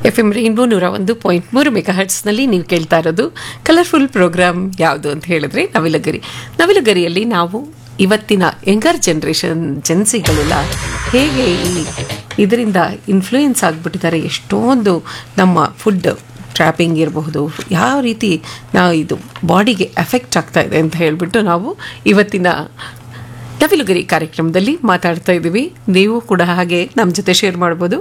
F M rainbow ನೂರ ಒಂದು point ಮೂರು ಮೆಗಾ ಹರ್ಟ್ಸ್ನಲ್ಲಿ ನೀವು ಕೇಳ್ತಾ ಇರೋದು ಕಲರ್ಫುಲ್ ಪ್ರೋಗ್ರಾಮ್ ಯಾವುದು ಅಂತ ಹೇಳಿದ್ರೆ ನವಿಲಗರಿ ನವಿಲಗರಿಯಲ್ಲಿ ನಾವು ಇವತ್ತಿನ ಯಂಗರ್ ಜನ್ರೇಷನ್ ಜೆನ್ಸಿಗಳೆಲ್ಲ ಹೇಗೆ ಈ ಇದರಿಂದ ಇನ್ಫ್ಲೂಯೆನ್ಸ್ ಆಗಿಬಿಟ್ಟಿದ್ದಾರೆ ಎಷ್ಟೊಂದು ನಮ್ಮ ಫುಡ್ ಟ್ರ್ಯಾಪಿಂಗ್ ಇರಬಹುದು ಯಾವ ರೀತಿ ನಾವು ಇದು ಬಾಡಿಗೆ ಎಫೆಕ್ಟ್ ಆಗ್ತಾ ಇದೆ ಅಂತ ಹೇಳಿಬಿಟ್ಟು ನಾವು ಇವತ್ತಿನ ನವಿಲುಗರಿ ಕಾರ್ಯಕ್ರಮದಲ್ಲಿ ಮಾತಾಡ್ತಾ ಇದ್ದೀವಿ ನೀವು ಕೂಡ ಹಾಗೆ ನಮ್ಮ ಜೊತೆ ಶೇರ್ ಮಾಡ್ಬೋದು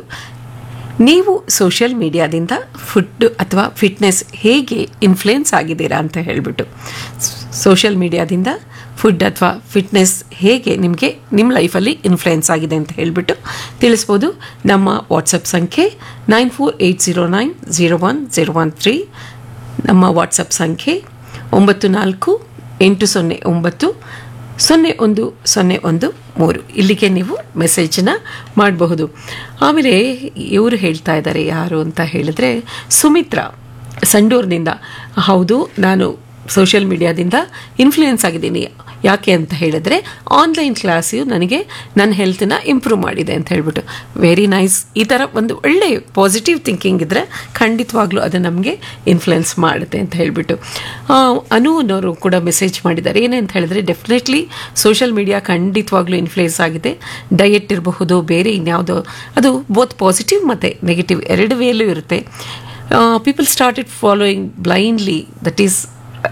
ನೀವು ಸೋಷಿಯಲ್ ಮೀಡಿಯಾದಿಂದ ಫುಡ್ ಅಥವಾ ಫಿಟ್ನೆಸ್ ಹೇಗೆ ಇನ್ಫ್ಲುಯೆನ್ಸ್ ಆಗಿದ್ದೀರಾ ಅಂತ ಹೇಳಿಬಿಟ್ಟು ಸೋಷಿಯಲ್ ಮೀಡಿಯಾದಿಂದ ಫುಡ್ ಅಥವಾ ಫಿಟ್ನೆಸ್ ಹೇಗೆ ನಿಮಗೆ ನಿಮ್ಮ ಲೈಫಲ್ಲಿ ಇನ್ಫ್ಲುಯೆನ್ಸ್ ಆಗಿದೆ ಅಂತ ಹೇಳಿಬಿಟ್ಟು ತಿಳಿಸ್ಬೋದು ನಮ್ಮ ವಾಟ್ಸಪ್ ಸಂಖ್ಯೆ nine four eight zero nine zero one zero one three ನಮ್ಮ ವಾಟ್ಸಪ್ ಸಂಖ್ಯೆ ಒಂಬತ್ತು ನಾಲ್ಕು ಎಂಟು ಸೊನ್ನೆ ಒಂಬತ್ತು ಸೊನ್ನೆ ಒಂದು ಸೊನ್ನೆ ಒಂದು ಮೂರು ಇಲ್ಲಿಗೆ ನೀವು ಮೆಸೇಜನ್ನ ಮಾಡಬಹುದು ಆಮೇಲೆ ಇವರು ಹೇಳ್ತಾ ಇದ್ದಾರೆ ಯಾರು ಅಂತ ಹೇಳಿದ್ರೆ ಸುಮಿತ್ರಾ ಸಂಡೂರಿನಿಂದ ಹೌದು ನಾನು ಸೋಷಿಯಲ್ ಮೀಡಿಯಾದಿಂದ ಇನ್ಫ್ಲೂಯೆನ್ಸ್ ಆಗಿದ್ದೀನಿ ಯಾಕೆ ಅಂತ ಹೇಳಿದ್ರೆ ಆನ್ಲೈನ್ ಕ್ಲಾಸು ನನಗೆ ನನ್ನ ಹೆಲ್ತನ್ನ ಇಂಪ್ರೂವ್ ಮಾಡಿದೆ ಅಂತ ಹೇಳ್ಬಿಟ್ಟು ವೆರಿ ನೈಸ್ ಈ ಥರ ಒಂದು ಒಳ್ಳೆ ಪಾಸಿಟಿವ್ ಥಿಂಕಿಂಗ್ ಇದ್ದರೆ ಖಂಡಿತವಾಗ್ಲೂ ಅದು ನಮಗೆ ಇನ್ಫ್ಲುಯೆನ್ಸ್ ಮಾಡುತ್ತೆ ಅಂತ ಹೇಳಿಬಿಟ್ಟು ಅನು ಅನ್ನೋರು ಕೂಡ ಮೆಸೇಜ್ ಮಾಡಿದ್ದಾರೆ ಏನಂತ ಹೇಳಿದ್ರೆ ಡೆಫಿನೆಟ್ಲಿ ಸೋಷಿಯಲ್ ಮೀಡಿಯಾ ಖಂಡಿತವಾಗ್ಲೂ ಇನ್ಫ್ಲುಯೆನ್ಸ್ ಆಗಿದೆ ಡಯಟ್ ಇರಬಹುದು ಬೇರೆ ಇನ್ಯಾವುದೋ ಅದು ಬೋತ್ ಪಾಸಿಟಿವ್ ಮತ್ತು ನೆಗೆಟಿವ್ ಎರಡು ವೇಲೂ ಇರುತ್ತೆ people started following blindly that is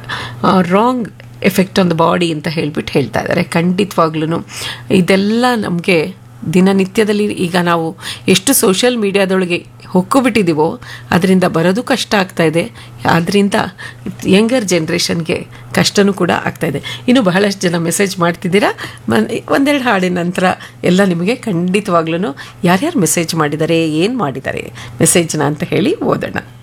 wrong effect on the body ಅಂತ ಹೇಳ್ಬಿಟ್ಟು ಹೇಳ್ತಾ ಇದ್ದಾರೆ ಖಂಡಿತವಾಗ್ಲೂ ಇದೆಲ್ಲ ನಮಗೆ ದಿನನಿತ್ಯದಲ್ಲಿ ಈಗ ನಾವು ಎಷ್ಟು ಸೋಷಿಯಲ್ ಮೀಡಿಯಾದೊಳಗೆ ಹೊಕ್ಕೊಬಿಟ್ಟಿದ್ದೀವೋ ಅದರಿಂದ ಬರೋದು ಕಷ್ಟ ಆಗ್ತಾ ಇದೆ ಆದ್ದರಿಂದ ಯಂಗರ್ ಜನ್ರೇಷನ್ಗೆ ಕಷ್ಟನೂ ಕೂಡ ಆಗ್ತಾ ಇದೆ ಇನ್ನು ಬಹಳಷ್ಟು ಜನ ಮೆಸೇಜ್ ಮಾಡ್ತಿದ್ದೀರಾ ಒಂದೆರಡು ಹಾಡಿನ ನಂತರ ಎಲ್ಲ ನಿಮಗೆ ಖಂಡಿತವಾಗ್ಲೂ ಯಾರ್ಯಾರು ಮೆಸೇಜ್ ಮಾಡಿದ್ದಾರೆ ಏನು ಮಾಡಿದ್ದಾರೆ ಮೆಸೇಜ್ನ ಅಂತ ಹೇಳಿ ಓದೋಣ